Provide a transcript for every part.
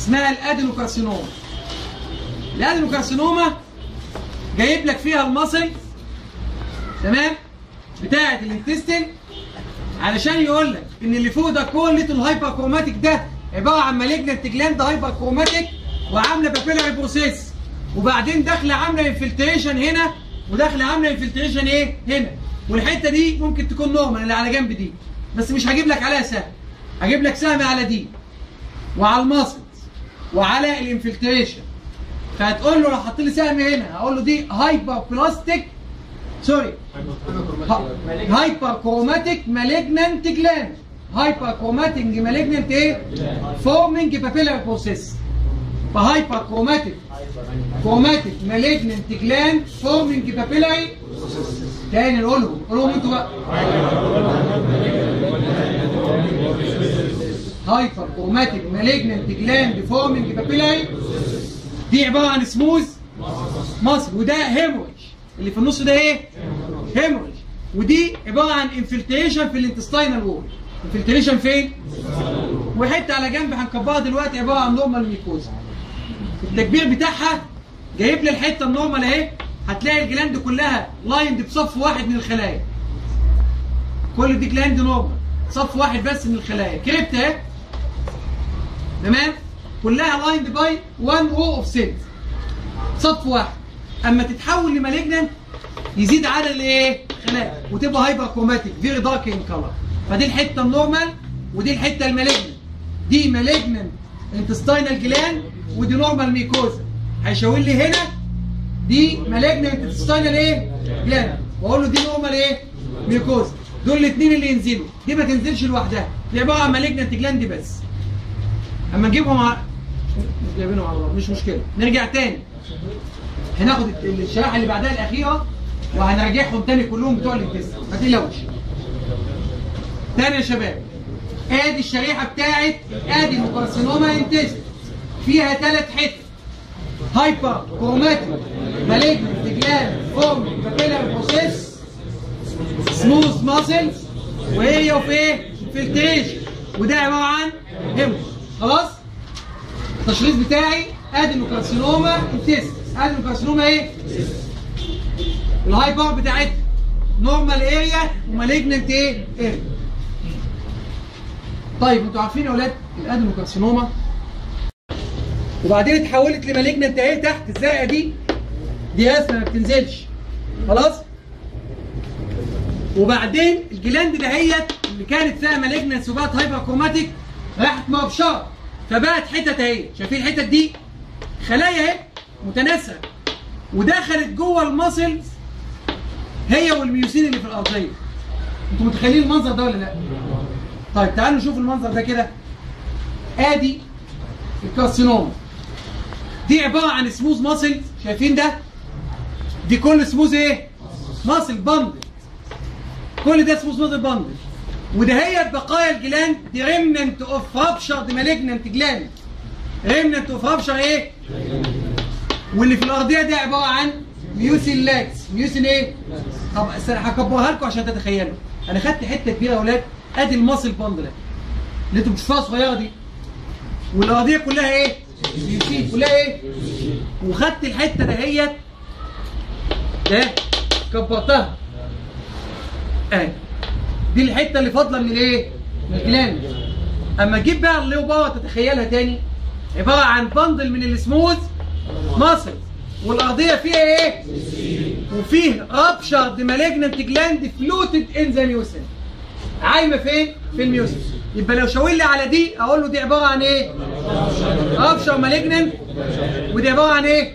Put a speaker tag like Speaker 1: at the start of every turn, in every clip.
Speaker 1: اسمها الادينوكارسينوما الادينوكارسينوما جايب لك فيها المصل تمام بتاعه الانتستين علشان يقول لك ان اللي فوق ده كل الهايبر كروماتيك ده عباره عن مالجنت جلاند هايبر كروماتيك وعامله بابيلاري بروسيس وبعدين داخله عامله انفلتريشن هنا وداخله عامله انفلتريشن ايه هنا والحته دي ممكن تكون نورمال اللي على جنب دي بس مش هجيب لك عليها سهم هجيب لك سهم على دي وعلى الماسلز وعلى الانفلتريشن فهتقول له لو حط لي سهم هنا هقول له دي هايبر بلاستيك سوري هايبر كروماتيك مالجنانت جلاند هايبر كروماتيك مالجنانت ايه فورمينج بابيلار بروسيس فهايبر كروماتيك كروماتيك مالجنانت جلاند فورمينج بابيلاري تاني نقولهم قولهم انتوا بقى هايبر كروماتيك مالجنانت جلاند فورمينج بابيلاري دي عباره عن سموز مصر وده هيموريج اللي في النص ده ايه؟ هيموريج ودي عباره عن انفلتريشن في الانتستينال وول انفلتريشن فين؟ وحته على جنب هنكبرها دلوقتي عباره عن نورمال ميكوزا التكبير بتاعها جايب لي الحته النورمال اهي هتلاقي الجلاند كلها لايند بصف واحد من الخلايا كل دي جلاند نورمال صف واحد بس من الخلايا كريبت اهي تمام كلها لايند باي 1 رو اوف سيلز صف واحد اما تتحول لمالجنانت يزيد عدد الايه خلايا وتبقى هايبر كروماتيك فيري دارك ان كلر فدي الحته النورمال ودي الحته المالجنانت دي مالجنانت انتستينال جلاند ودي نورمال ميكوزا هيشاور لي هنا دي مالجنانت انتستينال ايه جلاند واقول له دي نورمال ايه ميكوزا دول الاثنين اللي ينزلوا دي ما تنزلش لوحدها دي عباره عن مالجنانت جلاند بس اما نجيبهم ع... مش جايبينهم على بعض مش مشكله نرجع تاني هناخد الشريحه اللي بعدها الاخيره وهنرجعهم تاني كلهم بتوع الانتست ما تقلقوش تاني يا شباب ادي الشريحه بتاعت ادي المكارسينوما انتست فيها ثلاث حتت هايبر كروماتيك مالجنت جلاند فورم بابيلار بروسيس سموث ماسلز وهي وفي ايه؟ فلتريشن وده عباره عن هيموس خلاص؟ التشخيص بتاعي ادينوكارسينوما انتست ادينوكارسينوما ايه؟ الهايبر بتاعتها نورمال اريا ومالجننت ايه؟ اريا طيب انتوا عارفين يا اولاد الادينوكارسينوما وبعدين اتحولت لمالجننت ايه تحت الزرقاء دي دي رسمه ما بتنزلش خلاص؟ وبعدين الجلاند دهيت اللي كانت فيها مالجننس وبقت هايبر كروماتيك راحت مبشره فبقت حتت اهي شايفين الحتت دي خلايا اهي متناثره ودخلت جوه الماسلز هي والميوسين اللي في الارضيه انتوا متخيلين المنظر ده ولا لا طيب تعالوا نشوف المنظر ده كده ادي الكارسينوما دي عباره عن سموز ماسل شايفين ده دي كل سموز ايه ماسل باندل كل ده سموز ماسل باندل وده هي بقايا الجلاند دي ريمننت اوف رابشر دي مالجننت جلاند ريمننت اوف رابشر ايه واللي في الارضيه ده عباره عن ميوسين لاكس ميوسين ايه طب استنى هكبرها لكم عشان تتخيلوا انا خدت حته كبيره يا اولاد ادي الماسل باندل اللي انتوا بتشوفوها صغيره دي والارضيه كلها ايه ميوسين كلها ايه وخدت الحته دهيت ده كبرتها اهي دي الحته اللي فاضله من الايه من الجلاند اما تجيب بقى اللي باور تتخيلها تاني عباره عن باندل من السموث ماسل والارضيه فيها ايه وفيه رابشرد مالجننت جلاند فلوتد ان ذا ميوسن عايمه فين في الميوسن يبقى لو شاور لي على دي اقول له دي عباره عن ايه رابشر مالجننت ودي عباره عن ايه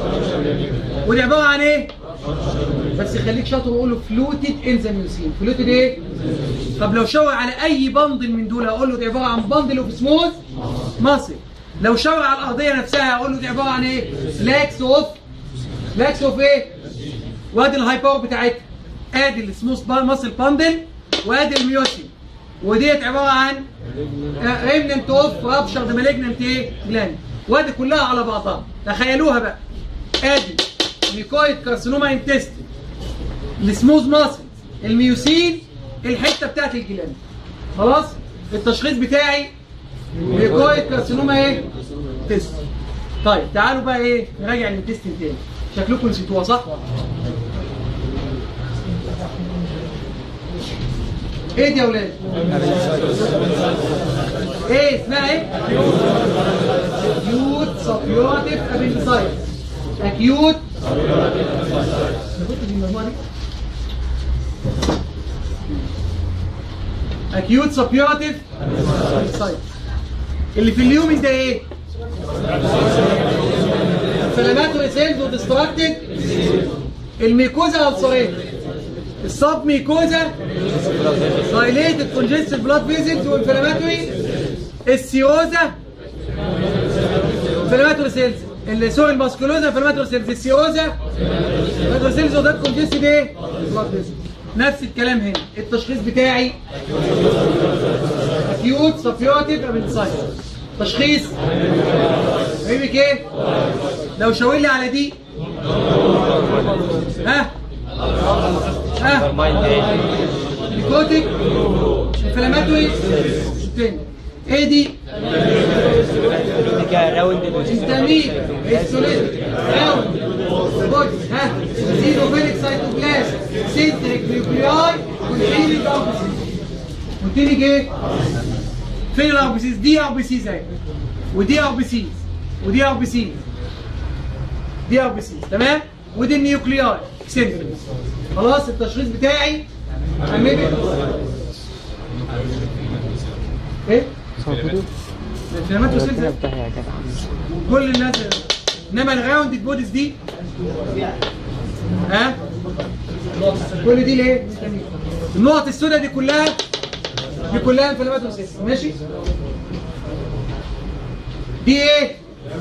Speaker 1: ودي عباره عن ايه بس خليك شاطر وقول له فلوتد ان ذا ميوسين فلوتد ايه طب لو شاور على اي بندل من دول اقول له دي عباره عن بندل اوف سموث ماسل لو شاور على الارضيه نفسها اقول له دي عباره عن ايه لاكس اوف لاكس اوف ايه وادي الهاي باور بتاعتها ادي السموث ماسل باندل وادي الميوسين وديت عباره عن ريمننت اوف رابشر مالجننت ايه جلاند وادي كلها على بعضها تخيلوها بقى ادي ميكويد كارسينوما انتستين السموث ماسل الميوسين الحته بتاعت الجلاند خلاص التشخيص بتاعي ميكويد كارسينوما ايه تيست طيب تعالوا بقى ايه نراجع الانتستين تاني شكلكم نسيتوها صح؟ ايه دي يا ولاد؟ ايه اسمها ايه؟ اكيوت سبيوتيف ابنسايتس اكيوت اكيوت سبيوتيف ابنسايتس اللي في اليومن ده ايه؟ انفلاماتوري سيلز وديستراكتد الميكوزا الصريت السب ميكوزا دايليتد كونجستد بلاد فيزلز وانفلاماتوري السيروزا انفلاماتوري سيلز اللي سوري الماسكولوزا انفلاماتوري سيلز السيروزا انفلاماتوري سيلز وده كونجستد ايه؟ بلاد فيزلز نفس الكلام هنا التشخيص بتاعي اكيوت سبيوتيف ابنسايت تشخيص عيبك ايه؟ لو شاور لي على دي ها ها نيكوتيك انفلاماتوري فين ايه دي
Speaker 2: راوند
Speaker 1: انتاميك هيستوليتيك راوند بودي ها زيروفيليك سايتوبلازم سنتريك نيوكلياي كونتينيك اربسيس كونتينيك ايه فين الاربسيس دي اربسيس اهي ودي اربسيس ودي اربسيس دي اربسيس تمام ودي النيوكلياي سنتريك خلاص التشخيص بتاعي امامي ايه الانفلاماتوري سيلز كل الناس انما الراوند بوديز دي ها كل دي ليه؟ النقط السوداء دي كلها دي كلها انفلاماتوري سيلز ماشي؟ دي ايه؟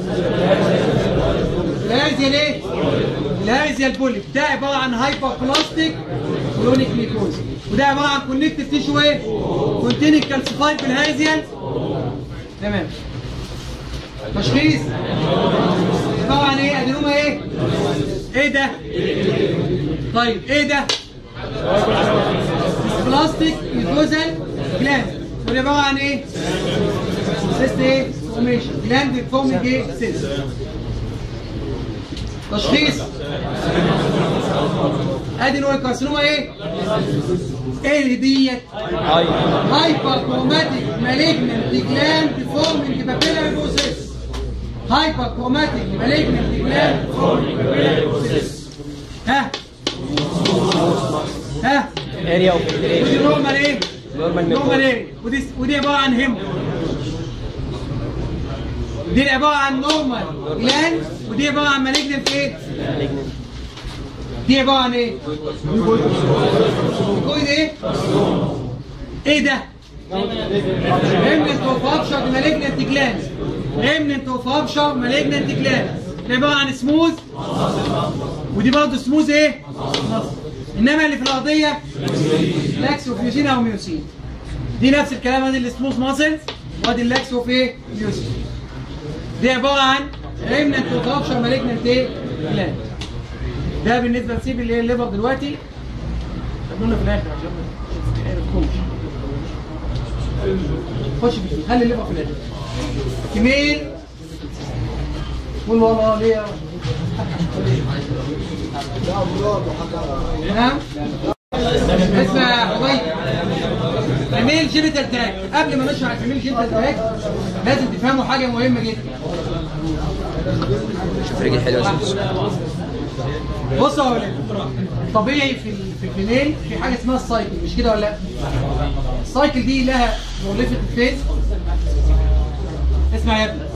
Speaker 1: الارزيا ليه؟ الارزيا البوليك ده عباره عن هايبر بلاستيك كلونيك ميكوز وده عباره عن كونكتيف تيشو ايه؟ كونتينيك كالسيفايد بالهازيال تمام تشخيص طبعا ايه ادينوما ايه ايه ده طيب ايه ده بلاستيك ميكوزال جلاند وده عباره عن ايه سيست ايه فورميشن جلاند فورمينج ايه سيست تشخيص ادي نوع الكارسينوما ايه ايه اللي ديت هايبر كروماتيك مالجنت جلاند فورمينج بابيلاري بروسيس هايبر كروماتيك مالجنت جلاند فورمينج بابيلاري بروسيس ها ها
Speaker 2: اريا اوف
Speaker 1: ودي نورمال ايه
Speaker 2: نورمال
Speaker 1: نورمال ايه ودي ودي عباره عن هم دي عباره عن نورمال جلاند ودي عباره عن مالجنت ايه دي عباره عن ايه كويس ايه ايه ده remnant of rupture malignant glands remnant of rupture malignant glands دي عباره عن سموث ودي برضه سموث ايه انما اللي في الارضيه لاكس اوف ميوسين او ميوسين دي نفس الكلام ادي السموث ماسلز وادي اللاكس اوف ايه ميوسين دي عباره عن remnant of rupture malignant ايه gland ده بالنسبه لسيب اللي هي الليفر دلوقتي خلونا في الاخر عشان ما تكونش خش في خلي الليفر في الاخر كميل قول والله ليه نعم اسمع يا حبيبي كميل جينيتال تراك قبل ما نشرح كميل جينيتال تراك لازم تفهموا حاجه مهمه جدا
Speaker 2: شوف رجل حلوه
Speaker 1: بصوا يا ولاد طبيعي في ال- في الفيميل في حاجه اسمها السايكل مش كده ولا لا؟ السايكل دي لها مولفه فيز اسمع يا ابني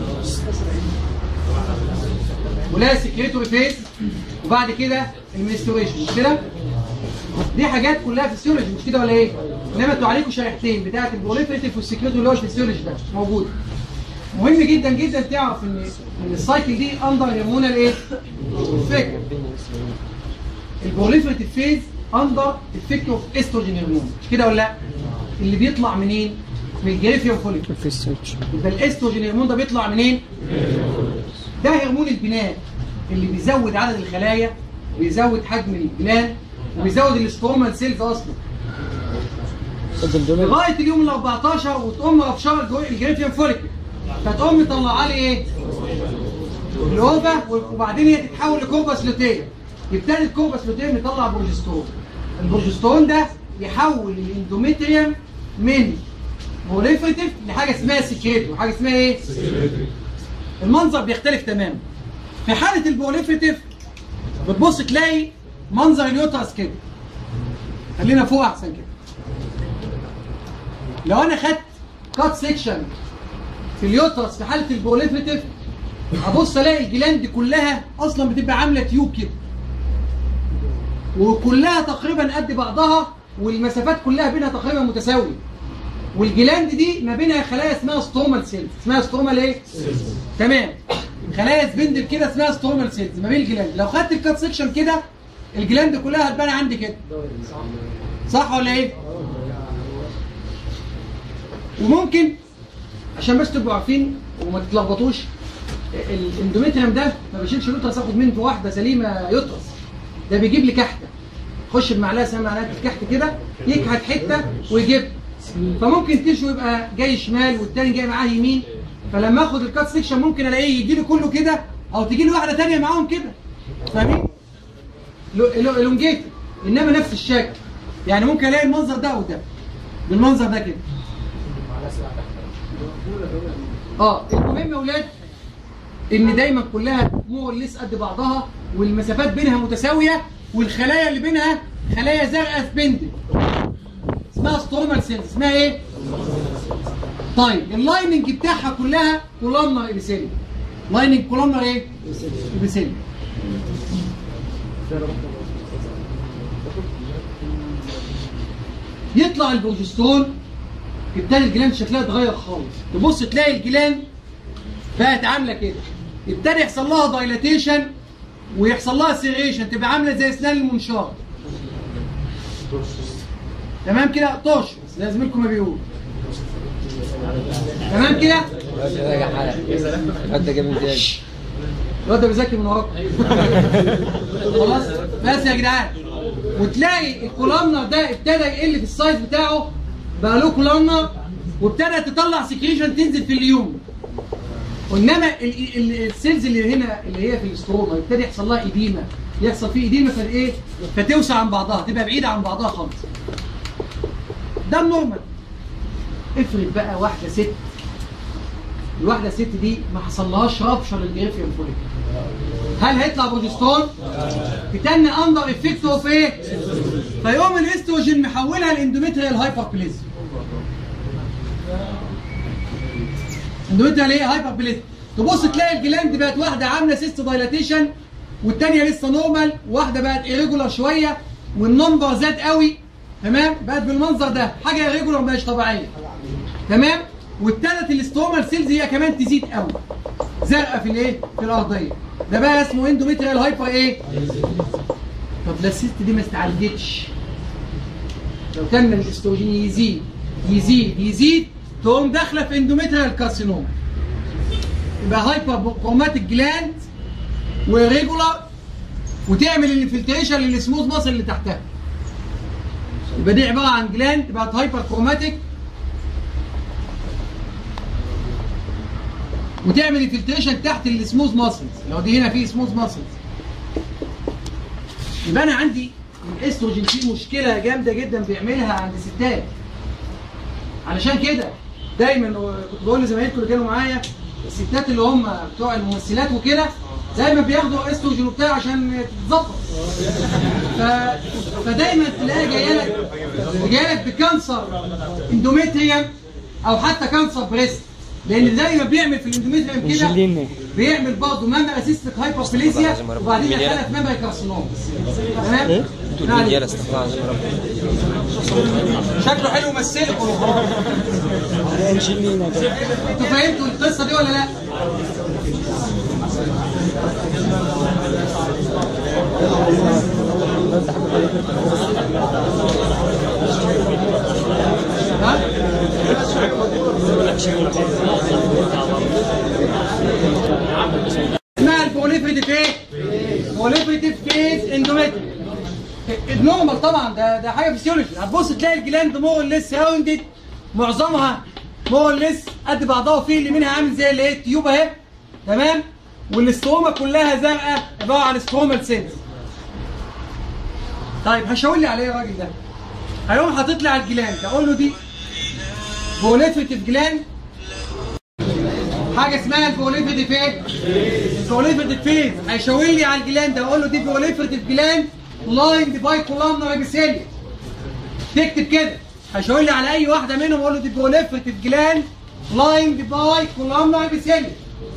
Speaker 1: ولها سكريتوري فيز وبعد كده المنستوريشن مش كده؟ دي حاجات كلها فيسيولوجي مش كده ولا ايه؟ انما انتوا عليكم شريحتين بتاعه البروليفريتيف والسكريتوري اللي هو الفيسيولوجي ده موجود مهم جدا جدا تعرف ان ان السايكل دي اندر هرمونال ايه؟ فكر البروليفريتيف فيز اندر افكت اوف استروجين هرمون مش كده ولا لا؟ اللي بيطلع منين؟ من الجريفيوم فوليكل
Speaker 2: في السيرش
Speaker 1: يبقى الاستروجين هرمون ده بيطلع منين؟ ده هرمون البناء اللي بيزود عدد الخلايا ويزود حجم البنان وبيزود الاسترومال سيلز اصلا
Speaker 2: اتفضل دول
Speaker 1: لغايه اليوم ال 14 وتقوم رفشار الجو- الجريفيوم فوليكل فتقوم مطلعه لي ايه؟ الاوفا وبعدين هي تتحول لكوربس لوتيم يبتدي الكوربس لوتيم يطلع بروجسترون البروجسترون ده يحول الاندوميتريوم من بوليفريتيف لحاجه اسمها سكريتو حاجه اسمها ايه؟ المنظر بيختلف تماما في حاله البوليفريتيف بتبص تلاقي منظر اليوترس كده خلينا فوق احسن كده لو انا خدت كات سيكشن في اليوترس في حاله البوليفريتيف ابص الاقي الجلاند كلها اصلا بتبقى عامله تيوب كده وكلها تقريبا قد بعضها والمسافات كلها بينها تقريبا متساويه والجلاند دي ما بينها خلايا اسمها سترومال سيلز اسمها سترومال ايه؟ تمام خلايا سبندل كده اسمها سترومال سيلز ما بين الجلاند لو خدت الكات سيكشن كده الجلاند كلها هتبان عندي كده صح ولا ايه؟ وممكن عشان بس تبقوا عارفين وما تتلخبطوش الاندوميتريوم ده ما بيشيلش يوترس اخد منه واحده سليمه يوترس ده بيجيب لي كحته خش بمعلقه اسمها معلقه الكحت كده يكحت حته ويجيب فممكن تيشو يبقى جاي شمال والتاني جاي معاه يمين فلما اخد الكات سيكشن ممكن الاقيه يجي لي كله كده او تجي لي واحده ثانيه معاهم كده فاهمين؟ الونجيتد انما نفس الشكل يعني ممكن الاقي المنظر ده وده بالمنظر ده كده اه المهم يا اولاد ان دايما كلها مور ليس قد بعضها والمسافات بينها متساويه والخلايا اللي بينها خلايا زرقاء سبندل اسمها سترومال سيلز اسمها ايه؟ طيب اللايننج بتاعها كلها كولامنر ابيثيليوم لايننج كولامنر ايه؟ ابيثيليوم يطلع البروجسترون يبتدي الجلاند شكلها اتغير خالص تبص تلاقي الجلاند بقت عامله كده ابتدى يحصل لها دايلاتيشن ويحصل لها سيريشن تبقى عامله زي اسنان المنشار تمام كده طش زي زميلكم ما بيقول تمام كده
Speaker 2: انت جايب ازاي
Speaker 1: الواد ده بيذاكر من وراك خلاص بس يا جدعان وتلاقي الكولامنر ده ابتدى يقل في السايز بتاعه بقى له كولامنر وابتدى تطلع سكريشن تنزل في اليوم وانما ال- ال- السيلز اللي هنا اللي هي في الاستروما يبتدي يحصل لها ايديما يحصل فيه ايديما فايه فتوسع عن بعضها تبقى بعيده عن بعضها خالص ده النورمال افرض بقى واحده ست الواحده الست دي ما حصلهاش رابشر للجريفيان فوليك هل هيطلع بروجسترون؟ بتن اندر افكت اوف ايه؟ فيقوم الاستروجين محولها لاندوميتريال هايبربليزم اندوميتريال ايه؟ هايبربليزم تبص تلاقي الجلاند بقت واحده عامله سيست دايلاتيشن والثانيه لسه نورمال واحده بقت ايريجولار شويه والنمبر زاد قوي تمام بقت بالمنظر ده حاجه ايريجولار مش طبيعيه تمام وابتدت الاسترومال سيلز هي كمان تزيد قوي زرقاء في الايه في الارضيه ده بقى اسمه اندوميتريال هايبر ايه طب لا السيست دي ما استعالجتش لو كان الاستروجين يزيد يزيد يزيد تقوم داخله في اندوميتريال كارسينوما يبقى هايبر كروماتيك جلاند وريجولار وتعمل الانفلتريشن للسموث ماسل اللي تحتها يبقى دي عباره عن جلاند بقت هايبر كروماتيك وتعمل انفلتريشن تحت السموث ماسلز لو دي هنا في سموث ماسلز يبقى انا عندي الاستروجين فيه مشكله جامده جدا بيعملها عند الستات علشان كده دايما كنت بقول لزمايلكم اللي كانوا معايا الستات اللي هم بتوع الممثلات وكده دايما بياخدوا استروجين وبتاع عشان تتظبط ف... فدايما تلاقيها جايه لك جايه لك بكانسر اندوميتريوم او حتى كانسر بريست لان زي ما بيعمل في الاندوميتريوم كده
Speaker 2: جليني.
Speaker 1: بيعمل برضه ماما اسيستك هايبربليزيا وبعدين يدخلها في ماما كارسينوم تمام؟
Speaker 2: انتوا
Speaker 1: يعني
Speaker 2: الرجاله استغفر الله العظيم يا رب
Speaker 1: شكله حلو مثلكم
Speaker 2: انجلينا ده
Speaker 1: انتوا فهمتوا القصه دي ولا لا؟ ها؟ اسمها البوليفريتيف ايه؟ بوليفريتيف فيز اندوميتري النورمال طبعا ده ده حاجه فيسيولوجي هتبص تلاقي الجلاند مور لسه راوندد معظمها مور ليس قد بعضها وفي اللي منها عامل زي اللي هي التيوب اهي تمام والاستروما كلها زرقاء عباره عن استرومال سيلز طيب هشاور لي عليه الراجل ده هيقوم حاطط لي على الجلاند اقول له دي بوليفيتيف جلاند حاجه اسمها البوليفيتيف ايه؟ البوليفيتيف فيز هيشاور لي على الجلاند اقول له دي بوليفيتيف جلاند لايند باي كولامنر ابيثيليوم تكتب كده هشاور لي على اي واحده منهم اقول له دي بوليفيتيف جلاند لايند باي كولامنر ابيثيليوم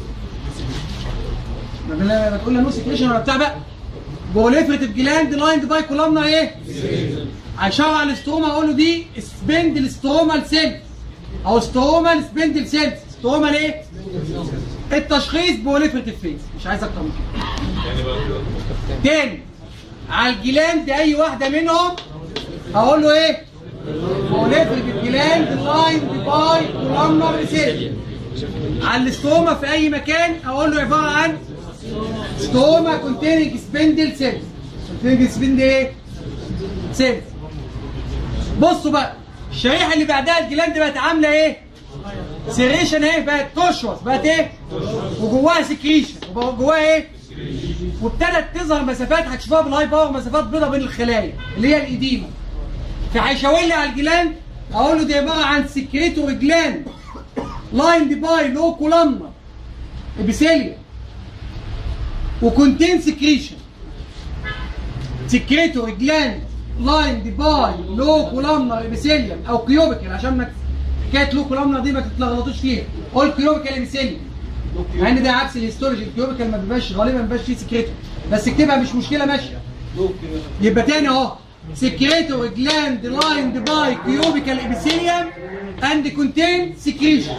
Speaker 1: ما بلا- ما تقول لي نو سكريشن ولا بتاع بقى بوليفريتيف جلاند لايند باي كولامنا ايه؟ هيشاور على الاستروما اقول له دي سبندل سترومال سيل او سترومال سبندل سيلز سترومال ايه؟ التشخيص بوليفريتيف فيز مش عايز اكتر من كده تاني على الجلاند اي واحده منهم هقول له ايه؟ بوليفريتيف جلاند لايند باي كولامنا سيل على الاستروما في اي مكان اقول له عباره عن ستوما كونتيننج سبندل سيلز كونتيننج سبندل ايه؟ سيلز بصوا بقى الشريحه اللي بعدها الجلاند بقت عامله ايه؟ سيريشن اهي بقت تشوش بقت ايه؟ وجواها سكريشن وجواها ايه؟ وابتدت تظهر مسافات هتشوفوها بالهاي باور مسافات بيضاء بين الخلايا اللي هي الاديمه فهيشاور لي على الجلاند اقول له دي عباره عن سكريتور جلاند لايند باي لو كولامنا ابيثيليا وكونتين سكريشن سكريتور جلاند لايند باي لو كولامنا ابيثيليوم او كيوبيكال عشان ما حكايه لو كولامنا دي ما تتلخبطوش فيها قول كيوبيكال ابيثيليوم مع ان ده عكس الهيستولوجي الكيوبيكال ما بيبقاش غالبا ما بيبقاش فيه سكريتور بس اكتبها مش مشكله ماشيه يبقى تاني اهو سكريتور جلاند لايند باي كيوبيكال ابيثيليوم اند كونتين سكريشن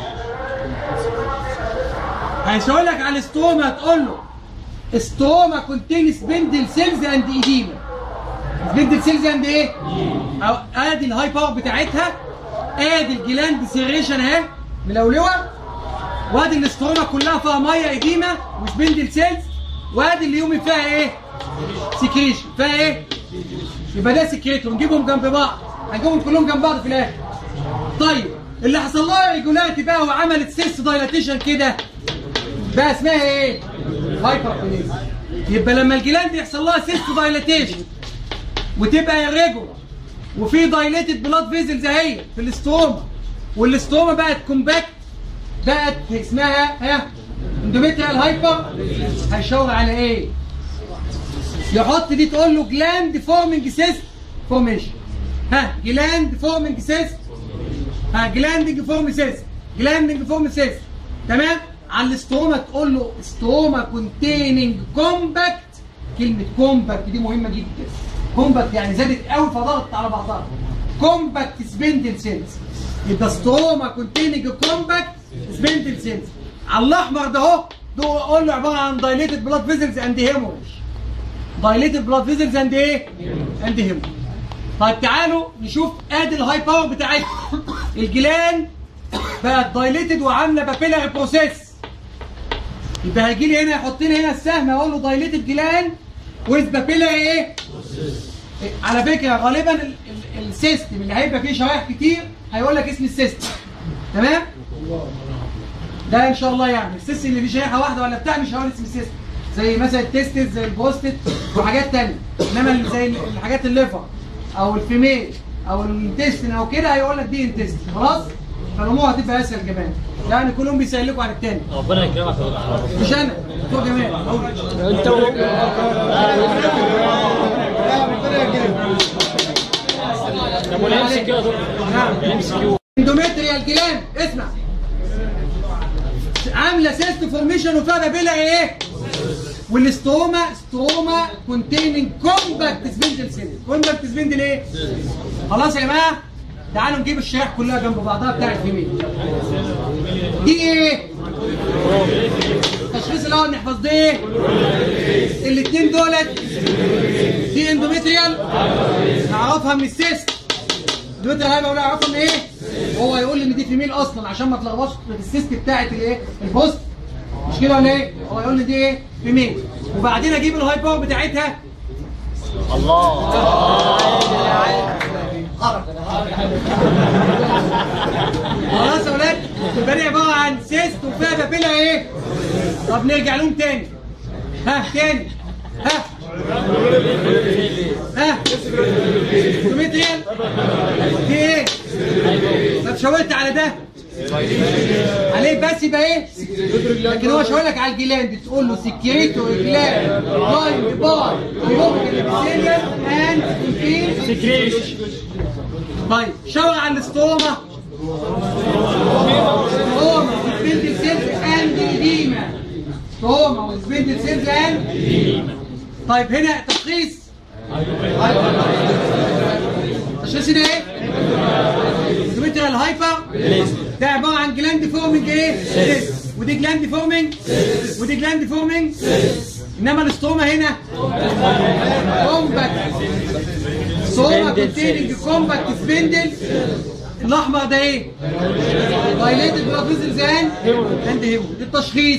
Speaker 1: هيقول لك على الاستوما تقول له استوما كونتين سبندل سيلز اند ايديما سبندل سيلز اند ايه؟ أو ادي الهاي باور بتاعتها ادي الجلاند سيريشن اهي ملولوه وادي الاستروما كلها فيها ميه ايديما وسبندل سيلز وادي اليومي فيها ايه؟ سكريشن فيها ايه؟ يبقى ده سكريتور نجيبهم جنب بعض هنجيبهم كلهم جنب بعض في الاخر طيب اللي حصل لها ريجولاريتي بقى وعملت سيس دايلاتيشن كده بقى اسمها ايه؟ هايبربليز يبقى لما الجلاند يحصل لها سيس دايلاتيشن وتبقى ريجولار وفي دايليتد بلاد فيزلز اهي في الاستوما والاستوما بقت كومباكت بقت اسمها ها اندوميتريال هايبر هيشاور على ايه؟ يحط دي تقول له جلاند فورمنج سيست فورميشن ها جلاند فورمنج سيست ها جلاندنج فورم سيست جلاندنج فورم سيست تمام على الاستروما تقول له استروما كونتيننج كومباكت كلمه كومباكت دي مهمه جدا كومباكت يعني زادت قوي فضغطت على بعضها كومباكت سبندل سيلز يبقى ستروما كونتيننج كومباكت سبندل سيلز على الاحمر ده اهو ده اقول له عباره عن دايليتد بلاد فيزلز اند هيموريج دايليتد بلاد فيزلز اند ايه؟ اند هيموريج طيب تعالوا نشوف ادي الهاي باور بتاعتها الجلان بقت دايليتد وعامله بابيلاري بروسيس يبقى هيجي لي هنا يحط لي هنا السهم اقول له دايليتد جلان ويز بابيلاري ايه؟ إيه، على فكره غالبا ال- ال- السيستم اللي هيبقى فيه شرايح كتير هيقول لك اسم السيستم تمام؟ ده ان شاء الله يعني السيستم اللي فيه شريحه واحده ولا بتاع مش هقول اسم السيستم زي مثلا التستس زي البوستد وحاجات تانية انما ال- زي ال- الحاجات الليفر او الفيميل او الانتستين او كده هيقول لك دي انتستين خلاص فالامور هتبقى اسهل كمان يعني كلهم بيسهلكوا عن التاني
Speaker 2: ربنا يكرمك يا دكتور
Speaker 1: مش انا دكتور جمال أقول.
Speaker 2: انت طب والامسك كده يا دكتور
Speaker 1: نعم
Speaker 2: الامسك كيو
Speaker 1: اندوميتريال جلاند اسمع عامله سيست فورميشن وفيها بابيلا ايه؟ والاستوما ستوما كونتيننج كومباكت سبندل سيل كومباكت سبندل ايه؟ خلاص يا جماعه تعالوا نجيب الشرائح كلها جنب بعضها بتاع الفيميل دي ايه؟ التشخيص الاول نحفظ دي ايه؟ الاثنين دولت دي اندوميتريال نعرفها من السيست دلوقتي انا بقول اعرفها من ايه؟ هو يقول لي ان دي فيميل اصلا عشان ما تلخبطش في السيست بتاعت الايه؟ البوست مش كده ولا ايه؟ هو يقول لي دي ايه؟ فيميل وبعدين اجيب الهاي باور بتاعتها
Speaker 2: الله
Speaker 1: خلاص يا ولاد يبقى دي عباره عن سيست وفيها بابيلا ايه طب نرجع لهم تاني ها تاني ها ها سيستومتريال دي ايه طب شاورت على ده عليه بس يبقى ايه لكن هو شاور لك على الجلاند تقول له سكريتو جلاند لاين باي بيوبيكال اند انفيل
Speaker 2: سكريشن
Speaker 1: طيب شاور على الاستوما ستوما وسبندل سيلز اند ايديما ستوما وسبندل سيلز اند طيب هنا تشخيص تشخيص هنا ايه؟ سيمتريال هايبر ده عباره عن جلاند فورمنج ايه؟ ودي جلاند فورمنج ودي جلاند فورمنج انما الاستوما هنا كومباكت صوره كونتيننج كومباكت سبندل الاحمر ده ايه؟ دايليتد بلاد فيزلز اند اند هيمو ده التشخيص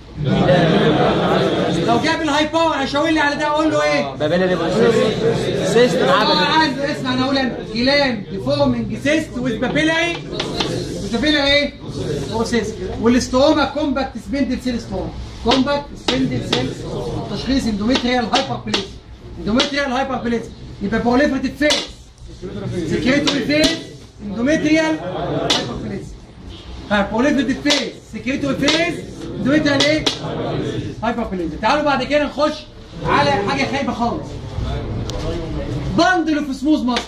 Speaker 1: لو جاب الهاي باور هيشاور لي على ده اقول له ايه؟
Speaker 2: بابيلا دي سيست
Speaker 1: اه
Speaker 2: معاه
Speaker 1: عنده اسمع انا اقول انا جلان ديفورمنج سيست وذ بابيلاي بابيلا ايه؟ هو سيست والاستوما كومباكت سبندل سيل ستوما كومباكت سبندل سيل تشخيص اندوميتريال هايبر بليس اندوميتريال هايبر بليس يبقى بوليفريتيف فيس سكريتوري فيس اندوميتريال هايبر بليس بوليفريتيف فيس سكريتوري فيس اندوميتريال ايه؟ هايبر بليس تعالوا بعد كده نخش على حاجه خايبه خالص باندل اوف سموث ماسلز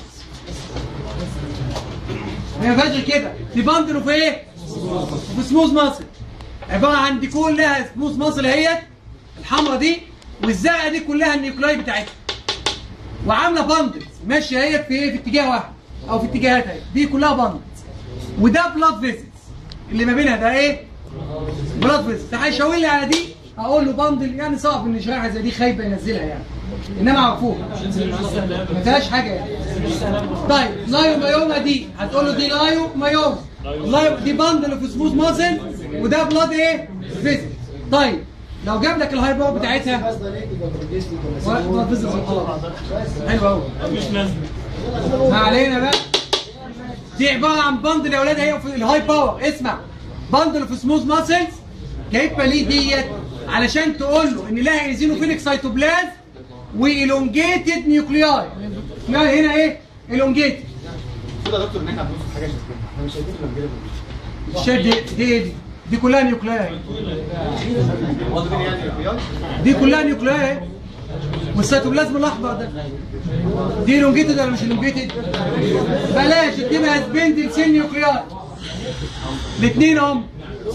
Speaker 1: هي فاجر كده دي باندل اوف ايه؟ اوف سموث ماسل عباره عن دي كلها سموث ماسل اهيت الحمراء دي والزرقاء دي كلها النيوكلاي بتاعتها وعامله باندلز ماشيه اهيت في ايه؟ في اتجاه واحد او في اتجاهات اهي دي كلها باندلز وده بلاد فيزيتس اللي ما بينها ده ايه؟ بلاد فيزيتس هيشاور لي على دي اقول له باندل يعني صعب ان شريحه زي دي خايبه ينزلها يعني انما عرفوها ما فيهاش حاجه يعني طيب لايو مايوما دي هتقول له دي لايو مايوما لايو دي باندل اوف سموث ماسل وده بلاد ايه؟ فيزيت طيب لو جاب لك الهاي باور بتاعتها بلاد فيزيت خلاص حلو قوي ما علينا بقى دي عباره عن باندل يا اولاد هي في الهاي باور اسمع باندل اوف سموث ماسلز جايبها ليه ديت علشان تقول له ان لها ايزينوفيليك سايتوبلازم والونجيتد نيوكلياي النيوكلياي هنا ايه؟ الونجيتد
Speaker 3: كده يا دكتور ان احنا هنبص في حاجه شكلها احنا مش شايفين الرجاله دول
Speaker 1: الشد دي دي دي دي كلها نيوكلياي
Speaker 3: واضحين يعني الرياض
Speaker 1: دي كلها نيوكلياي والسيتوبلازم الاحمر ده دي لونجيتد ولا مش لونجيتد؟ بلاش اكتبها سبندل سيل نيوكلياي الاثنين اهم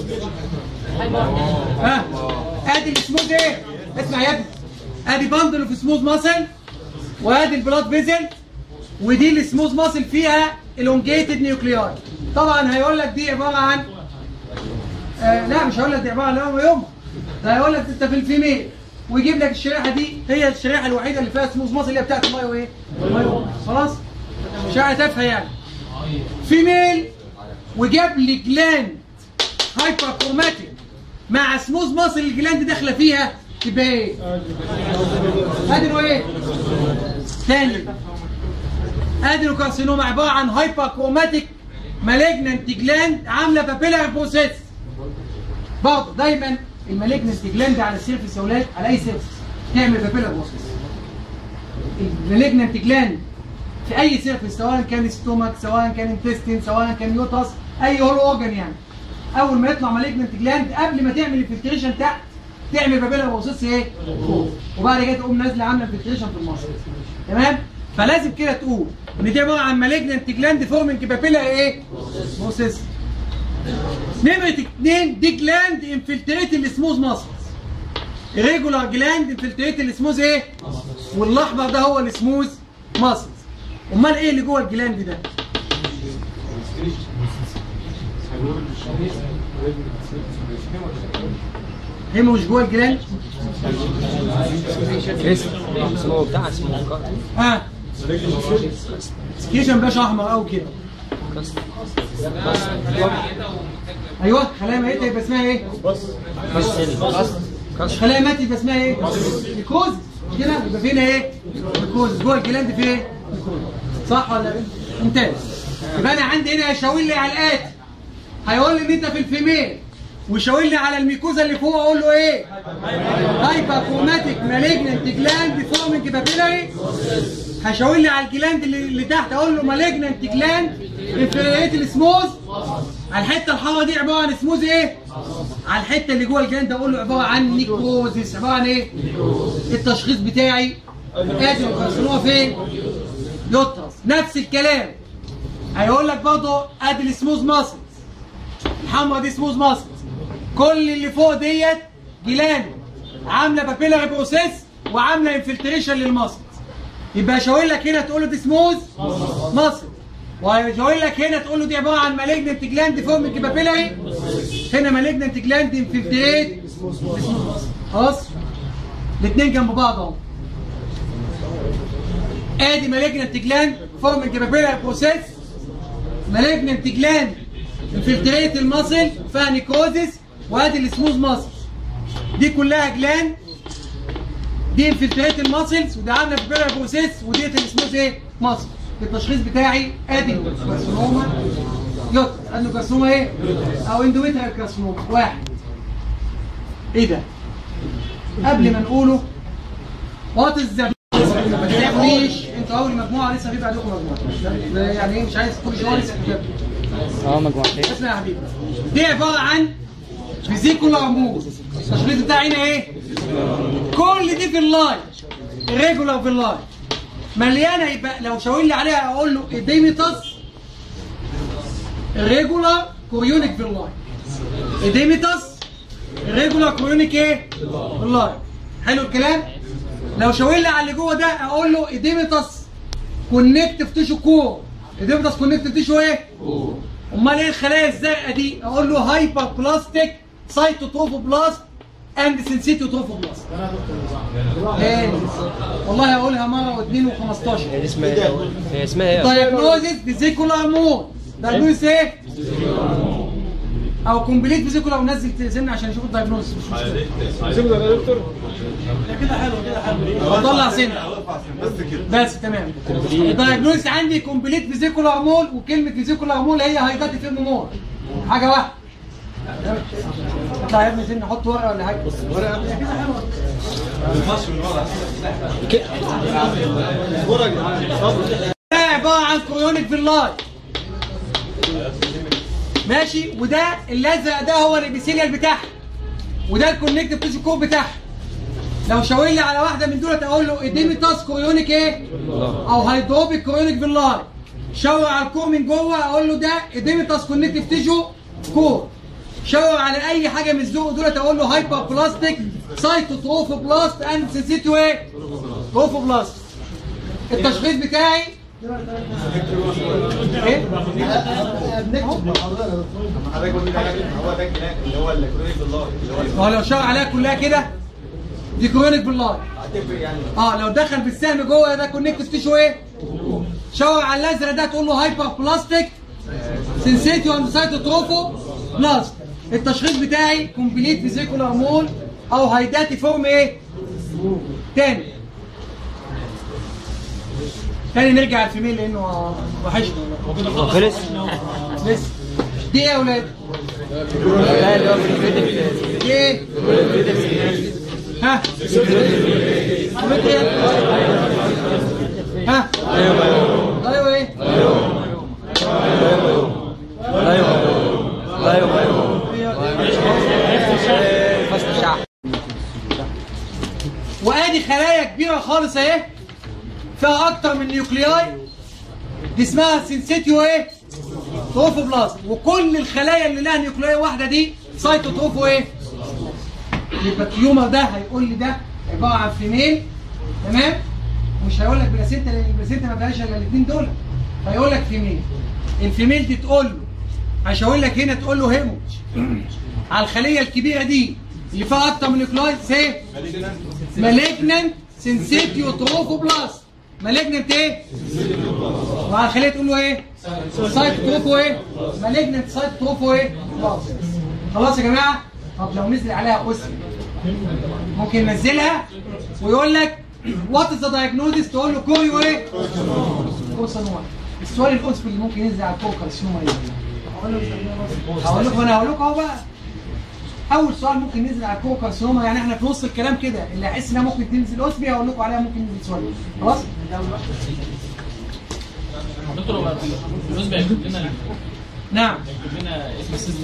Speaker 1: ها ادي السموث ايه؟ اسمع يا ابني ادي باندل اوف سموث ماسل وادي البلاد فيزل ودي السموث ماسل فيها elongated نيوكلياي طبعا هيقول لك دي عباره عن آه لا مش هقول لك دي عباره عن يوم يوم ده هيقول لك انت في الفيميل ويجيب لك الشريحه دي هي الشريحه الوحيده اللي فيها سموث ماسل اللي هي بتاعت المايو ايه؟ المايو خلاص؟ شريحه تافهه يعني فيميل وجاب لي جلاند هايبر كروماتيك مع سموث ماسل الجلاند داخله فيها تبقى ايه؟ ادي ايه؟ تاني ادي كارسينوما عباره عن هايبر كروماتيك مالجننت جلاند عامله بابيلار بروسيس برضه دايما المالجننت جلاند على السيرفس يا اولاد على اي سيرفس تعمل بابيلار بروسيس المالجننت جلاند في اي سيرفس سواء كان ستومك سواء كان انتستين سواء كان يوتس اي هول اورجن يعني اول ما يطلع مالجننت جلاند قبل ما تعمل الفلتريشن تحت تعمل بابيلار بروسيس ايه؟ فوق وبعد كده تقوم نازله عامله الفلتريشن في المصل تمام؟ فلازم كده تقول ان دي عباره عن مالجننت جلاند فورمنج بابيلار ايه؟ بروسيس نمرة اثنين دي جلاند انفلتريت السموث ماسلز ريجولار جلاند انفلتريت السموث ايه؟ والاحمر ده هو السموث ماسلز امال ايه اللي جوه الجلاند ده؟ هي مش جوه الجلاند؟
Speaker 2: اسمه بتاع اسمه
Speaker 1: ها سكيشن باش احمر قوي كده ايوه خلايا ميته يبقى اسمها ايه؟ خلايا ماتت يبقى اسمها ايه؟ الكوز كده يبقى فينا ايه؟ الكوز جوه الجلاند في ايه؟ الكوز صح ولا ايه؟ ممتاز يبقى انا عندي هنا يشاور لي على الاتي هيقول لي ان انت في الفيميل ويشاور لي على الميكوزا اللي فوق اقول له ايه هايباكوماتيك مالجننت جلاند فورمنج بابيلاري هشاور لي على الجلاند اللي, اللي تحت اقول له مالجننت جلاند انفيريت السموز على الحته الحمراء دي عباره عن سموز ايه على الحته اللي جوه الجلاند اقول له عباره عن نيكروزيس عباره عن ايه التشخيص بتاعي ادي الكارسينوما فين يطرس نفس الكلام هيقول لك برضه ادي السموز ماسلز الحمراء دي سموز ماسلز كل اللي فوق ديت جلاند عامله بابيلاري بروسيس وعامله انفلتريشن للماسلز يبقى شاور لك هنا تقول له دي سموز ماسل وشاور لك هنا تقول له دي عباره عن مالجنت جلاند فورمنج بابيلاري هنا مالجنت جلاند انفلتريت خلاص الاثنين جنب بعض اهو ادي مالجنت جلاند فورمنج بابيلاري بروسيس مالجنت جلاند انفلتريت الماسل فيها نيكروزيس وادي السموز ماسل دي كلها جلاند دي انفلتريت الماسلز ودي عامله بيبيرا بروسيس وديت السموث ايه؟ ماسل التشخيص بتاعي ادي كارسينوما يوت ادي كارسينوما ايه؟ او اندوميتريال كارسينوما واحد ايه ده؟ قبل ما نقوله وات از ذا ما تتعبونيش انتوا اول مجموعه لسه في بعدكم مجموعه يعني ايه مش عايز كل شويه لسه كتاب
Speaker 2: اه مجموعتين
Speaker 1: اسمع يا حبيبي دي عباره عن فيزيكولا موز التشخيص بتاعي هنا ايه؟ كل دي في اللاين الريجولار في اللاين مليانه يبقى لو شاور لي عليها اقول له اديميتاس الريجولار كوريونيك في اللاين اديميتاس الريجولار كوريونيك ايه؟ في اللاين حلو الكلام؟ لو شاور لي على اللي جوه ده اقول له اديميتاس كونكتيف تيشو كور اديميتاس كونكتيف تيشو ايه؟ امال ايه الخلايا الزرقاء دي؟ اقول له هايبر بلاستيك سايتوتروفوبلاست اند سنسيتوتروفوبلاست تاني والله هقولها مره واثنين و15
Speaker 2: هي اسمها ايه؟ هي اسمها ايه؟
Speaker 1: دايجنوزيس فيزيكولار مود دايجنوزيس ايه؟ او كومبليت فيزيكولار ونزل سن عشان يشوف الدايجنوزيس مش مشكله
Speaker 3: يا دكتور
Speaker 1: بطلع سن بس تمام الدايجنوزيس عندي كومبليت فيزيكولار مول وكلمه فيزيكولار مول هي هايداتي فيلم مول حاجه واحده اطلع يا ابني سن حط ورقه ولا حاجه ورقه كده حلوه ده عباره عن كوريونيك في اللاي ماشي وده الازرق ده هو الابيثيليال بتاعها وده الكونكتيف تيشو كور بتاعها لو شاور لي على واحده من دول اقول له اديميتاس كوريونيك ايه او هيدروبيك كوريونيك في اللاي شاور على الكور من جوه اقول له ده اديميتاس كونكتيف تيشو كور شاور على اي حاجه من الذوق دولت اقول له هايبر بلاستيك سايتوتروفوبلاست اند سيسيتو ايه تروفوبلاست التشخيص بتاعي ايه
Speaker 3: حضرتك قلت لي هو ده الجنان اللي هو الكرونيك بالله اللي هو
Speaker 1: ما هو لو شاور عليها كلها كده دي كرونيك باللاي
Speaker 3: هتفرق يعني
Speaker 1: اه لو دخل بالسهم جوه ده كونكتيف تيشو ايه شاور على الازرق ده تقول له هايبر بلاستيك سنسيتيو اند سايتوتروفو بلاست التشخيص بتاعي كومبليت فيزيكولار مول او هيداتي فورم ايه تاني تاني نرجع الفيميل لانه وحشنا
Speaker 2: خلص؟
Speaker 1: لسه دي ايه يا اولاد
Speaker 2: لا اللي هو في الفيديو
Speaker 1: دي ايه ها عملت ايه ها ايوه ايه
Speaker 2: ايوه ايوه فصل شعب
Speaker 1: وادي خلايا كبيره خالص اهي فيها اكتر من نيوكلياي دي اسمها سينسيتيو ايه تروفوبلاست وكل الخلايا اللي لها نيوكلياي واحده دي سايتوتروفو ايه يبقى التيومر ده هيقول لي ده عباره عن فيميل تمام مش هيقول لك بلاسينتا لان البلاسينتا ما فيهاش الا الاثنين دول هيقول لك فيميل الفيميل دي تقول له هشاور لك هنا تقول له هيموج على الخليه الكبيره دي اللي فيها اكتر من نيوكلياي سي مالجننت سنسيتيو تروفوبلاست مالجننت ايه؟ وعلى الخليه تقول له ايه؟ سايت تروفو ايه؟ مالجننت سايت تروفو ايه؟ بلاست خلاص يا جماعه طب لو نزل عليها اسم ممكن ينزلها ويقول لك وات از ذا دايجنوزيس تقول له كوريو ايه؟ كورسانوما السؤال الاسم اللي ممكن ينزل على الكور كارسينوما ايه؟ هقول لكم انا هقول لكم اهو بقى اول سؤال ممكن ننزل على الكوكو كارسينوما يعني احنا في نص الكلام كده اللي هيحس انها ممكن تنزل اسبي هقول لكم عليها ممكن ننزل سؤال خلاص
Speaker 4: دكتور هو بالنسبه يكتب لنا
Speaker 1: نعم
Speaker 4: يكتب لنا اسم السيستم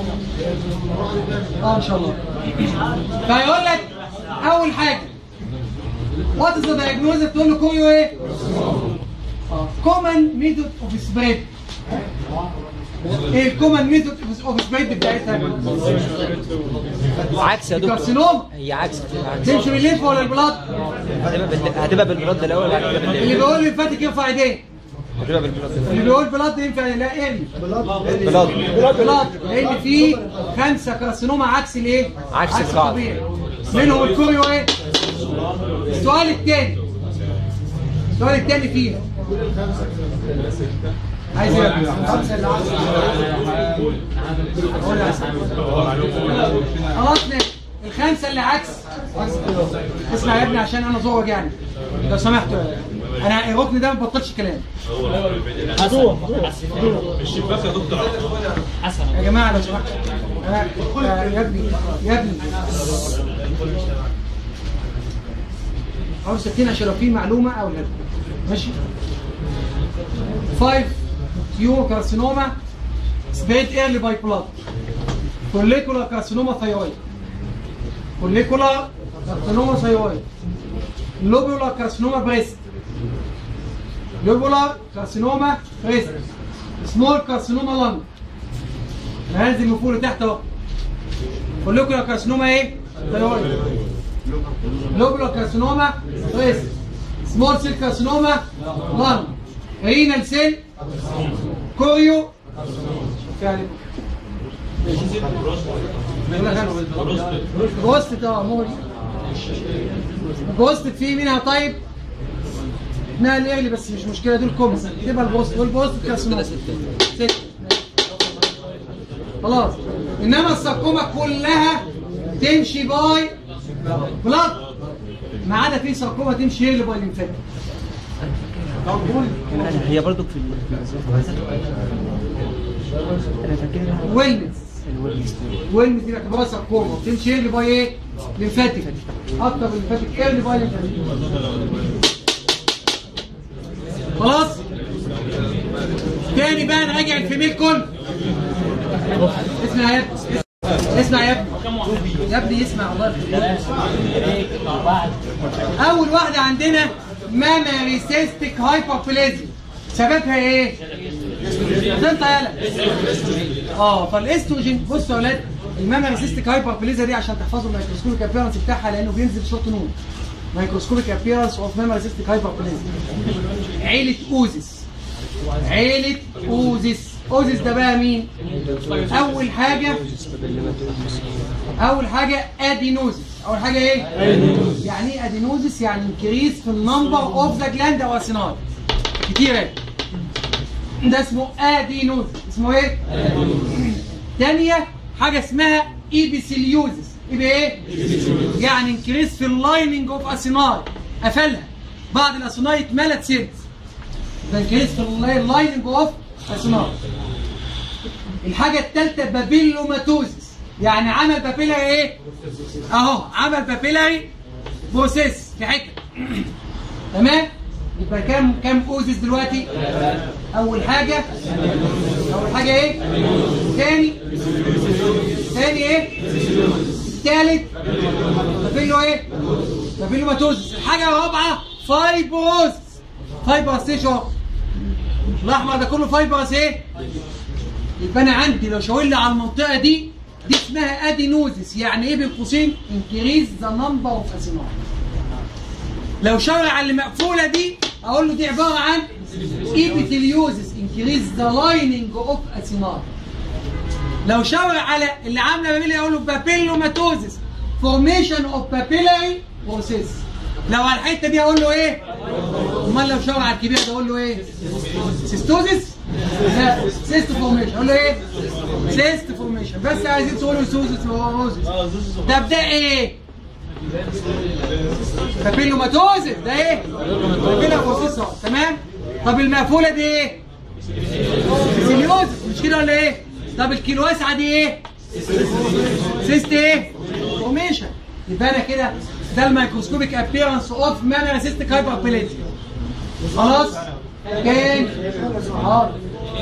Speaker 1: اه ان شاء الله فيقول لك اول حاجه وات از ذا دايجنوز تقول له كويو ايه كومن ميثود اوف سبريد ايه الكومن ميثود اوف سبريد بتاعتها
Speaker 2: عكس يا دكتور
Speaker 1: كارسينوم
Speaker 2: هي عكس
Speaker 1: تمشي بالليمف ولا البلاد
Speaker 2: هتبقى بال- هتبقى بالبلاد الاول بعد كده
Speaker 1: اللي
Speaker 2: بالليل
Speaker 1: بيقول لي فاتك يرفع ايديه
Speaker 2: هتبقى بالبلاد
Speaker 1: اللي بيقول بلاد ينفع لا ايه
Speaker 2: بلاد
Speaker 1: بلاد لان في خمسه كارسينوما عكس الايه؟
Speaker 2: عكس القاعدة.
Speaker 1: الطبيعي منهم الكوريو ايه؟ السؤال الثاني السؤال الثاني فيه عايز ايه؟ الخمسه اللي عكس خلاص ماشي الخمسه اللي عكس اسمع يا ابني عشان انا زور وجعني لو سمحتوا انا الركن ده ما بطلش كلام يا جماعه لو سمحتوا أنا- يا يا ابني يا ابني عاوز سكين عشان لو في معلومه او لا ماشي 5 تيومو كارسينوما سبيد ايرلي باي بلاد كوليكولا كارسينوما ثايرويد كوليكولا كارسينوما ثايرويد لوبولا كارسينوما بريست لوبولا كارسينوما بريست سمول كارسينوما لانج انا هنزل من فوق لتحت اهو كوليكولا كارسينوما ايه؟ ثايرويد لوبولا كارسينوما بريست سمول سيل كارسينوما لانج رينال سيل كوريو يعني جوست اه موري جوست في منها طيب انها الاغلي بس مش مشكله دول كوم تبقى البوست والبوست كارسينوما ست خلاص انما الساركوما كلها تمشي باي بلاد ما عدا في ساركوما تمشي هي اللي باي ليمفاتيك
Speaker 2: هي برضو في ال- انا فاكرها
Speaker 1: ويلنس ويلنس دي باعتبارها ساركوما تمشي هي اللي باي ايه؟ ليمفاتيك اكتر من ليمفاتيك ايه اللي باي ليمفاتيك خلاص تاني بقى نراجع الفيميل كله اسمع يا ابني اسمع يا ابني يا ابني اسمع الله يخليك اول واحده عندنا ماماري سيستيك هايبربليزيا سببها ايه؟ انت يالا اه فالاستروجين بصوا يا اولاد الماماري سيستيك هايبربليزيا دي عشان تحفظوا الميكروسكوبيك ابيرنس بتاعها لانه بينزل شورت نون مايكروسكوبيك ابيرنس اوف ماماري سيستيك هايبربليزيا عيله اوزيس عيله اوزيس اوزيس ده بقى مين؟ اول حاجه اول حاجه ادينوزيس اول حاجه ايه يعني ايه ادينوزيس يعني انكريز في النمبر اوف ذا جلاند او اسيناي كتير ايه ده اسمه ادينوزيس اسمه ايه تانية حاجه اسمها ايبيسيليوزيس يبقى ايه يعني انكريز في اللايننج اوف اسيناي قفلها بعد الاسيناي اتملت سيلز ده انكريز في اللايننج اوف اسيناي الحاجة الثالثة بابيلوماتوزيس يعني عمل بابيلاري ايه؟ اهو عمل بابيلاري بروسيس في حتة تمام؟ يبقى كام كام اوزيس دلوقتي؟ أول حاجة أول حاجة ايه؟ تاني تاني ايه؟ التالت بابيلو ايه؟ بابيلوماتوزيس الحاجة الرابعة فايبروز فايبرس ايه شو؟ الأحمر ده كله فايبرس ايه؟ يبقى انا عندي لو شاور لي على المنطقه دي دي اسمها ادينوزيس يعني ايه بين قوسين انكريز ذا نمبر اوف اسيناي لو شاور على اللي مقفوله دي اقول له دي عباره عن ايبيثيليوزيس انكريز ذا لايننج اوف اسيناي لو شاور على اللي عامله بابيلي اقول له بابيلوماتوزيس فورميشن اوف بابيلاري بروسيس لو على الحته دي اقول له ايه امال لو شاور على الكبيره ده اقول له ايه سيستوزيس لا سيست فورميشن اقول له ايه سيست فورميشن بس عايزين تقولوا سوزيس وروزيس ده ده ايه بابيلوماتوزيس ده ايه بابيلوماتوزيس تمام طب المقفوله دي ايه سيليوز مش كده ولا ايه طب الكيلو واسعه دي ايه سيست ايه فورميشن يبقى انا كده ده الميكروسكوبيك ابيرنس اوف مانر سيستيك هايبربيليتي خلاص كان حاضر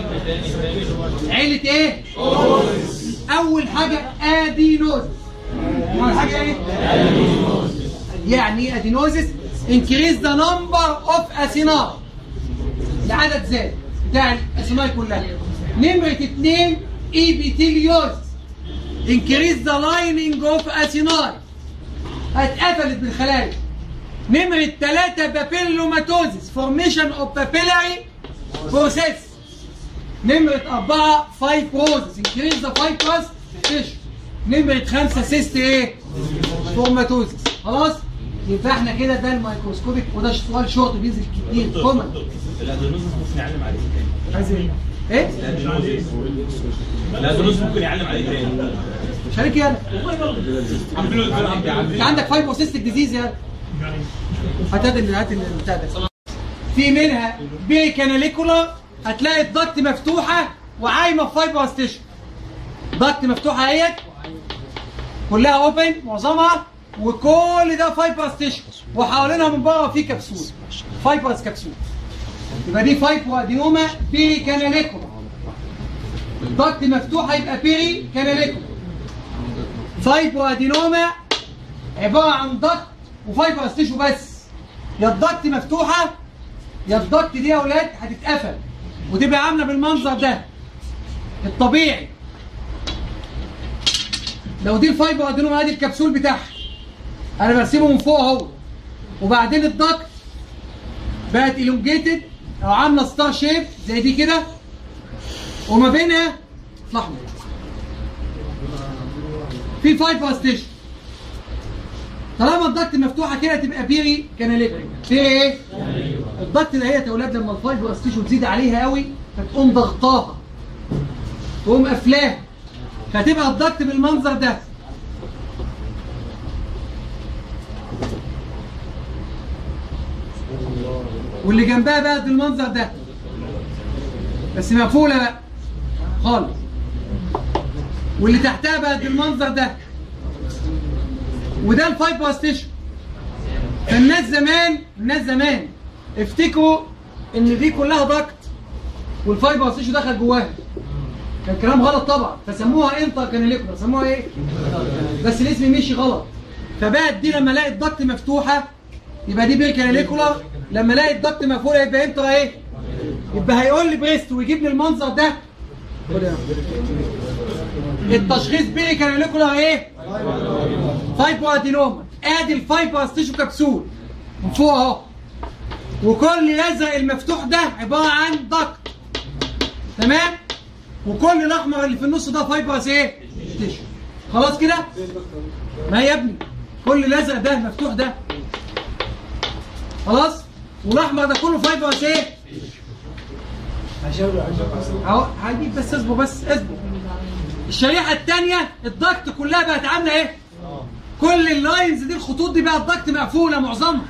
Speaker 1: عيلة ايه؟ أول حاجة أدينوز أول حاجة ايه؟ يعني ايه أدينوزس؟ increase the number of أسينار العدد زاد بتاع الأسينار كلها نمرة اتنين إيبيتيليوز increase the lining of أسينار اتقفلت بالخلايا نمرة ثلاثة بابيلوماتوزيس فورميشن اوف بابيلاري بروسيس نمرة أربعة فايبروزس انكريز ذا فايبرس تيشو نمرة خمسة سيست ايه؟ فورماتوزس خلاص؟ يبقى احنا كده ده الميكروسكوبيك وده سؤال شورت بينزل كتير كومن
Speaker 5: الادونوز ممكن يعلم عليه تاني
Speaker 1: عايز ايه؟ ايه؟
Speaker 5: الادونوز ممكن يعلم عليه تاني
Speaker 1: شارك يالا انت عندك فايبروسيستيك ديزيز يالا هات اللي هات البتاع ده في منها بي كاناليكولا هتلاقي الضغط مفتوحه وعايمه في فايبرس تيشو ضغط مفتوحه اهيت كلها اوبن معظمها وكل ده فايبرس تيشو وحوالينها من بره في كبسول فايبرس كبسول يبقى دي فايبرو ادينوما بيري كاناليكولا الضغط مفتوحه يبقى بيري كاناليكولا فايبرو ادينوما عباره عن ضغط وفايبرس تيشو بس يا الضغط مفتوحه يا الضغط دي يا اولاد هتتقفل وتبقى عامله بالمنظر ده الطبيعي لو دي الفايبر ادينوما ادي الكبسول بتاعها انا برسمه من فوق اهو وبعدين الضغط بقت الونجيتد او عامله ستار شيب زي دي كده وما بينها الاحمر في فايبر ستيشن طالما الضغط مفتوحه كده تبقى بيري كاناليكولا بيري ايه؟ الضغط ده هي يا اولاد لما الفايبر ستيشن تزيد عليها قوي فتقوم ضغطاها تقوم قافلاها فتبقى الضغط بالمنظر ده واللي جنبها بقى بالمنظر ده بس مقفوله بقى خالص واللي تحتها بقى بالمنظر ده وده الفايبر ستيشن فالناس زمان الناس زمان افتكروا ان دي كلها ضغط والفايبر ستيشن دخل جواها كان كلام غلط طبعا فسموها انتر كاناليكولا سموها ايه بس الاسم مشي غلط فبقت دي لما الاقي الضغط مفتوحه يبقى دي بير كاناليكولا لما الاقي الضغط مقفوله يبقى انتر ايه يبقى هيقول لي بريست ويجيب لي المنظر ده خد يا عم. التشخيص بيري كاناليكولا ايه فايبر ادينوما ادي الفايبر ستيشو كبسول من فوق اهو وكل الازرق المفتوح ده عباره عن ضغط تمام وكل الاحمر اللي في النص ده فايبرس ايه ستيشو خلاص كده ما يا ابني كل الازرق ده مفتوح ده خلاص والاحمر ده كله فايبرس ايه اهو هجيب بس اصبر بس اصبر الشريحه الثانيه الضغط كلها بقت عامله ايه كل اللاينز دي الخطوط دي بقى الضغط مقفوله معظمها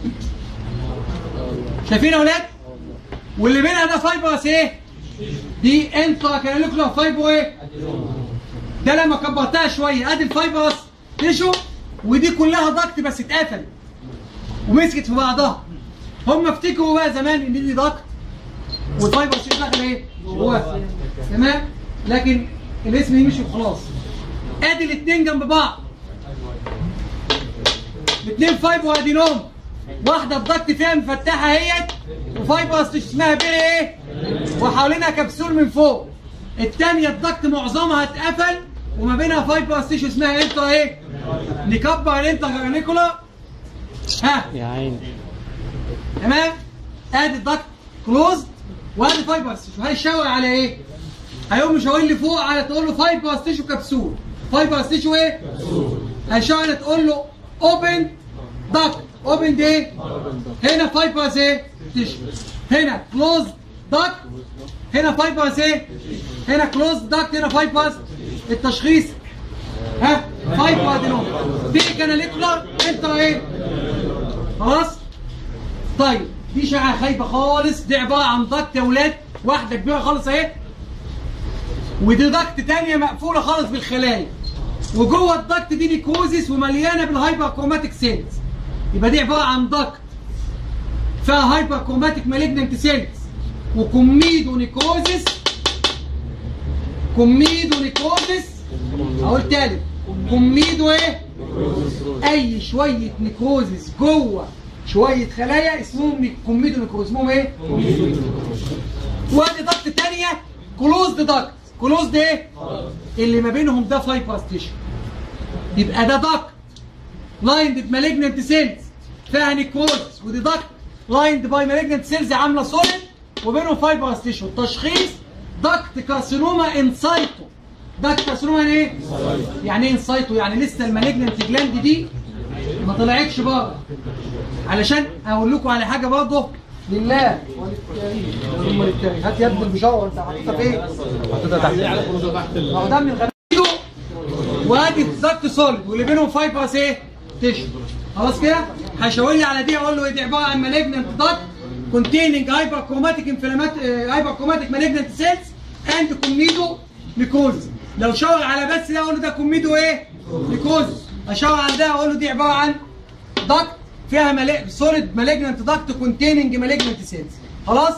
Speaker 1: شايفين يا اولاد واللي بينها ده فايبرس ايه دي انترا كاناليكولا فايبر ايه ده لما كبرتها شويه ادي الفايبرس تشو ودي كلها ضغط بس اتقفلت ومسكت في بعضها هم افتكروا بقى زمان ان دي ضغط والفايبر شيء داخل ايه جواه تمام لكن الاسم يمشي وخلاص ادي الاثنين جنب بعض الاثنين فايبر ادينوم واحده الضغط فيها مفتحه اهيت وفايبر اسمها بيري ايه وحوالينها كبسول من فوق الثانيه الضغط معظمها اتقفل وما بينها فايبر ستيشن اسمها انترا ايه نكبر الانترا كارنيكولا ها
Speaker 2: يا عيني
Speaker 1: تمام ادي الضغط كلوز وادي فايبر ستيشن هيشاور على ايه هيقوم مشاور لي فوق على تقول له فايبر ستيشن كبسول فايبر ستيشن ايه هيشاور على تقول له اوبن ضغط اوبن دي ايه هنا فايبرز ايه ستيشن هنا كلوز ضغط هنا فايبرز ايه هنا كلوز ضغط هنا فايبرز التشخيص ها فايبر ادينوم دي كاناليكولار انت ايه خلاص طيب دي شعه خايبه خالص دي عباره عن ضغط يا ولاد واحده كبيره خالص اهي ودي ضغط تانية مقفوله خالص بالخلايا وجوه الضغط دي نيكوزيس ومليانه بالهايبر كروماتيك سيلز يبقى دي عباره عن ضغط فيها هايبر كروماتيك مالجننت سيلز وكوميدو نيكوزيس كوميدو نيكوزيس اقول تالت كوميدو ايه اي شويه نيكروزيس جوه شويه خلايا اسمهم نيك- كوميدو نيكروز اسمهم ايه وادي ضغط تانية كلوزد ضغط كلوزد ايه اللي ما بينهم ده فايبرس تيشو يبقى ده ضغط لايند بمالجننت سيلز فيها نيكروزس ودي ضغط لايند باي مالجننت سيلز عامله سوليد وبينهم فايبرس تيشو التشخيص ضغط كارسينوما انسايتو ضغط كارسينوما يعني ايه؟ يعني ايه انسايتو؟ يعني لسه المالجننت جلاند دي ما طلعتش بره علشان اقول لكم على حاجه برضه لله وللتاريخ للتاريخ هات يا ابني المشاور انت حاططها فين؟
Speaker 2: حطيتها تحت
Speaker 1: ما هو ده من الغريب وادي الضغط سوليد واللي بينهم فايبرس ايه؟ تيشو خلاص كده؟ هيشاور لي على دي اقول له دي عباره عن مالجننت ضغط containing hyperchromatic inflammatory hyperchromatic malignant cells and كوميدو نيكوز لو شاور على بس ده اقول له ده كوميدو ايه؟ نيكوز اشاور على ده اقول له دي عباره عن ضغط فيها ملي... سوليد مالجننت ضغط containing malignant cells خلاص؟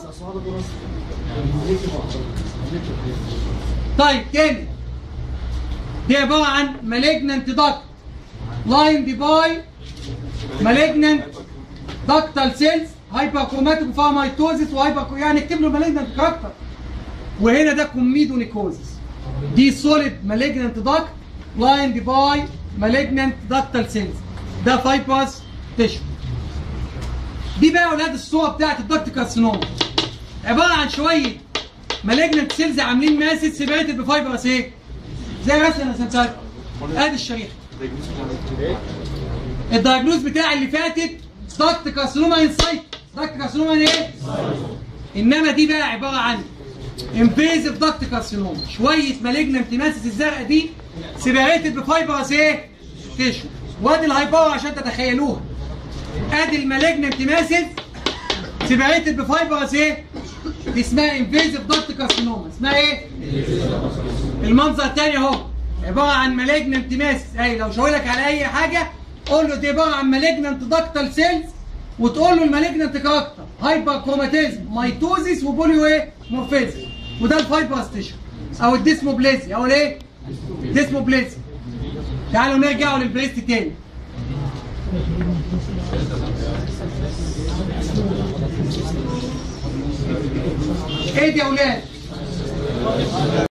Speaker 1: طيب تاني دي عباره عن malignant duct lined by malignant ductal cells hyperchromatic وفيها ميتوزيس وهايبر يعني اكتب له malignant كاركتر وهنا ده كوميدو نيكوزيس دي solid malignant duct lined by malignant ductal cells ده فايبرس تيشو دي بقى يا اولاد الصوره بتاعت الدكت كارسينوما عباره عن شويه مالجنت سيلز عاملين ماسد سيبريتد بفايبرس ايه؟ زي مثلا انا رسمتها لكم. ادي الشريحه الدايجنوز بتاعي اللي فاتت ضغط كارسينوما انسايت ضغط كارسينوما ايه؟ انما دي بقى عباره عن انفيزيف ضغط كارسينوما شويه مالجنت ماسس الزرقاء دي سيبريتد بفايبرس ايه؟ تيشو وادي الهايباور عشان تتخيلوها ادي المالجنت ماسس سيبريتد بفايبرس ايه؟ دي اسمها انفيزيف ضغط كارسينوما اسمها ايه؟ المنظر الثاني اهو عباره عن مالجننت ماسس اي لو شاور لك على اي حاجه قول له دي عباره عن مالجننت داكتال سيلز وتقول له المالجننت كاركتر هايبر كروماتيزم ميتوزيس وبوليو ايه؟ مورفيزم وده الفايبرس تيشو او الديسموبليزي او الايه؟ ديسموبليزي تعالوا نرجعوا للبريست تاني ايه دي يا اولاد؟